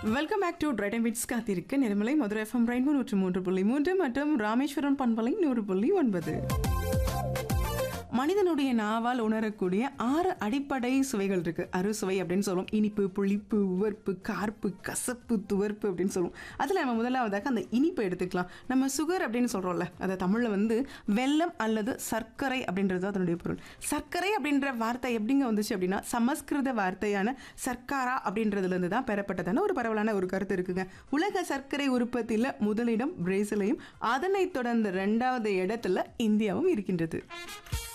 welcome back to right and wits காத்திருக்கு நிர்மலை Madurai FM rainbow நூற்று மூன்று புள்ளி மூன்று மற்றும் ராமேஸ்வரம் பண்பலை நூறு புள்ளி ஒன்பது மனிதனுடைய நாவால் உணரக்கூடிய ஆறு அடிப்படை சுவைகள் இருக்கு அறுசுவை அப்படின்னு சொல்லுவோம் இனிப்பு புளிப்பு உவர்ப்பு கார்ப்பு கசப்பு துவர்ப்பு அப்படின்னு சொல்லுவோம் அதில் நம்ம முதலாவதாக அந்த இனிப்பை எடுத்துக்கலாம் நம்ம சுகர் அப்படின்னு சொல்கிறோம்ல அதை தமிழில் வந்து வெல்லம் அல்லது சர்க்கரை அப்படின்றது அதனுடைய பொருள் சர்க்கரை அப்படின்ற வார்த்தை எப்படிங்க வந்துச்சு அப்படின்னா சமஸ்கிருத வார்த்தையான சர்க்காரா அப்படின்றதுலேருந்து தான் பெறப்பட்டதான ஒரு பரவலான ஒரு கருத்து இருக்குங்க உலக சர்க்கரை உற்பத்தியில் முதலிடம் பிரேசிலையும் அதனைத் தொடர்ந்து ரெண்டாவது இடத்துல இந்தியாவும் இருக்கின்றது